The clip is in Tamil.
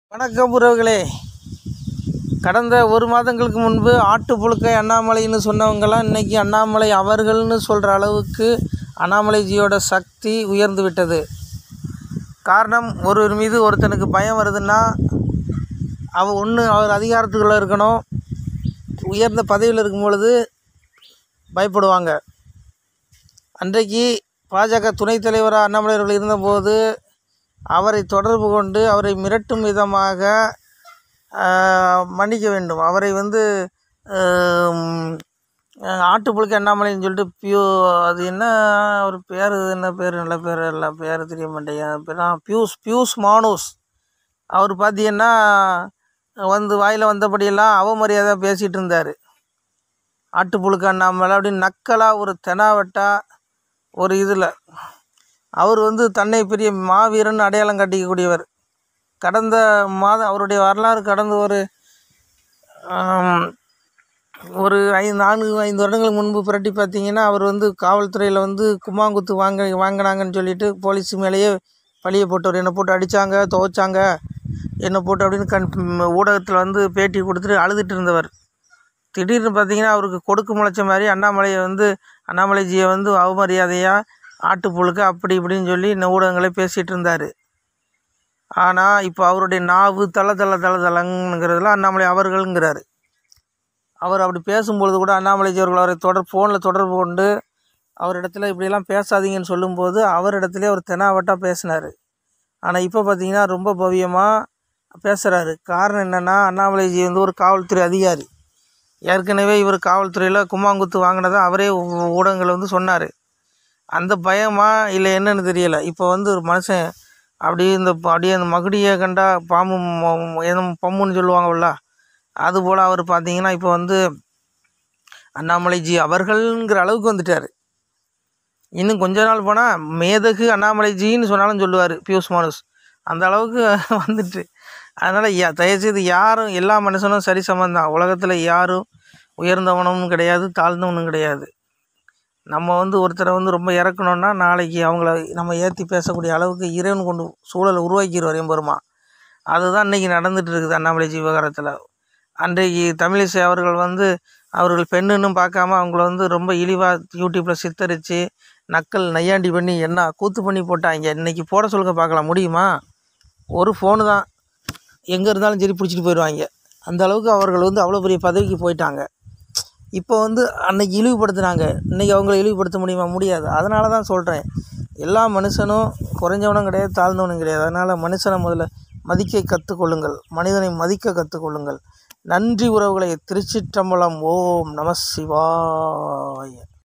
வணக்கம் உறவுகளே கடந்த ஒரு மாதங்களுக்கு முன்பு ஆட்டு புழுக்கை அண்ணாமலைன்னு சொன்னவங்கெல்லாம் இன்றைக்கி அண்ணாமலை அவர்கள்னு சொல்கிற அளவுக்கு அண்ணாமலைஜியோட சக்தி உயர்ந்து விட்டது காரணம் ஒருவர் மீது ஒருத்தனுக்கு பயம் வருதுன்னா அவ ஒன்று அவர் அதிகாரத்துக்குள்ளே இருக்கணும் உயர்ந்த பதவியில் இருக்கும் பொழுது பயப்படுவாங்க அன்றைக்கு பாஜக துணைத் தலைவராக அண்ணாமலை அவர்கள் இருந்தபோது அவரை தொடர்பு கொண்டு அவரை மிரட்டும் விதமாக ஆஹ், மன்னிக்க வேண்டும் அவரை வந்து ஆம், ஆட்டுப்புழுக்க அண்ணாமலைன்னு சொல்லிட்டு பியூ அது என்ன ஒரு பேர் என்ன பேர் நல்ல பேர் இல்லை பேர் தெரிய மாட்டேங்க பேர் பியூஸ் பியூஸ் மானூஸ் அவர் பார்த்தீங்கன்னா வந்து வாயில் வந்தபடியெல்லாம் அவமரியாதையாக பேசிகிட்டு இருந்தார் ஆட்டுப்புழுக்க அண்ணாமலை அப்படின்னு நக்கலாக ஒரு தெனாவட்டா ஒரு இதில் அவர் வந்து தன்னை பெரிய மாவீரன் அடையாளம் காட்டிக்கக்கூடியவர் கடந்த மாதம் அவருடைய வரலாறு கடந்த ஒரு ஆம், ஒரு ஐந்து நான்கு ஐந்து வருடங்களுக்கு முன்பு புரட்டி பார்த்தீங்கன்னா அவர் வந்து காவல்துறையில் வந்து கும்மாங்குத்து வாங்க வாங்கினாங்கன்னு சொல்லிட்டு போலீஸ் மேலேயே பழிய போட்டவர் என்னை போட்டு அடித்தாங்க துவைச்சாங்க என்னை போட்டு அப்படின்னு கண் ஊடகத்தில் வந்து பேட்டி கொடுத்துட்டு அழுதுட்டு இருந்தவர் திடீர்னு பார்த்தீங்கன்னா அவருக்கு கொடுக்கு முளைச்ச மாதிரி அண்ணாமலையை வந்து அண்ணாமலைஜியை வந்து அவமரியாதையாக ஆட்டுப்புழுக்க அப்படி இப்படின்னு சொல்லி இந்த ஊடகங்களே பேசிகிட்டு இருந்தார் ஆனால் இப்போ அவருடைய நாவு தள தள தள தளங்கிறதுல அண்ணாமலை அவர்கள்ங்கிறாரு அவர் அப்படி பேசும்பொழுது கூட அண்ணாமலைஜி அவர்கள் அவரை தொடர் ஃபோனில் தொடர்பு கொண்டு அவரிடத்துல இப்படியெல்லாம் பேசாதீங்கன்னு சொல்லும்போது அவரிடத்துலேயே அவர் தெனாவட்டாக பேசினார் ஆனால் இப்போ பார்த்தீங்கன்னா ரொம்ப பவ்யமாக பேசுகிறாரு காரணம் என்னென்னா அண்ணாமலைஜி வந்து ஒரு காவல்துறை அதிகாரி ஏற்கனவே இவர் காவல்துறையில் கும்மாங்குத்து வாங்கினதை அவரே ஊ- ஊடகங்கள் வந்து சொன்னார் அந்த பயமா இல்லை என்னன்னு தெரியலை இப்போ வந்து ஒரு மனுஷன் அப்படியே இந்த ப- அப்படியே அந்த மகுடியை கண்டா பாம்பு ம- ம- ஏதோ பம்முன்னு சொல்லுவாங்கல்ல அதுபோல் அவர் பார்த்தீங்கன்னா இப்போ வந்து அண்ணாமலைஜி அவர்கள்ங்கிற அளவுக்கு வந்துட்டார் இன்னும் கொஞ்ச நாள் போனால் மேதகு அண்ணாமலைஜின்னு சொன்னாலும் சொல்லுவார் பியூஸ் மானுஸ் அந்த அளவுக்கு வந்துட்டு அதனால் யா தயவுசெய்து யாரும் எல்லா மனுஷனும் சரி சமந்தான் உலகத்தில் யாரும் உயர்ந்தவனும் கிடையாது தாழ்ந்தவனும் கிடையாது நம்ம வந்து ஒருத்தரை வந்து ரொம்ப இறக்கணுன்னா நாளைக்கு அவங்கள நம்ம ஏற்றி பேசக்கூடிய அளவுக்கு இறைவன் கொண்டு சூழலை உருவாக்கிடுவார் எம்பெருமா அதுதான் இன்றைக்கி நடந்துட்டு இருக்குது அண்ணாமலைஜி விவகாரத்தில் அன்றைக்கு தமிழிசை அவர்கள் வந்து அவர்கள் பெண்ணுன்னு பார்க்காம அவங்கள வந்து ரொம்ப இழிவாக யூடியூப்பில் சித்தரித்து நக்கல் நையாண்டி பண்ணி என்ன கூத்து பண்ணி போட்டாங்க இன்றைக்கி போட சொல்லுங்க பார்க்கலாம் முடியுமா ஒரு ஃபோனு தான் எங்கே இருந்தாலும் சரி பிடிச்சிட்டு போயிடுவாங்க அந்த அளவுக்கு அவர்கள் வந்து அவ்வளோ பெரிய பதவிக்கு போயிட்டாங்க இப்போ வந்து அன்னைக்கு இழிவுபடுத்துனாங்க இன்றைக்கி அவங்கள இழிவுபடுத்த முடியுமா முடியாது அதனால தான் சொல்கிறேன் எல்லா மனுஷனும் குறைஞ்சவனும் கிடையாது தாழ்ந்தவனும் கிடையாது அதனால் மனுஷனை முதல்ல மதிக்க கற்றுக்கொள்ளுங்கள் மனிதனை மதிக்க கற்றுக்கொள்ளுங்கள் நன்றி உறவுகளை திருச்சிற்றம்பலம் ஓம் நம சிவாய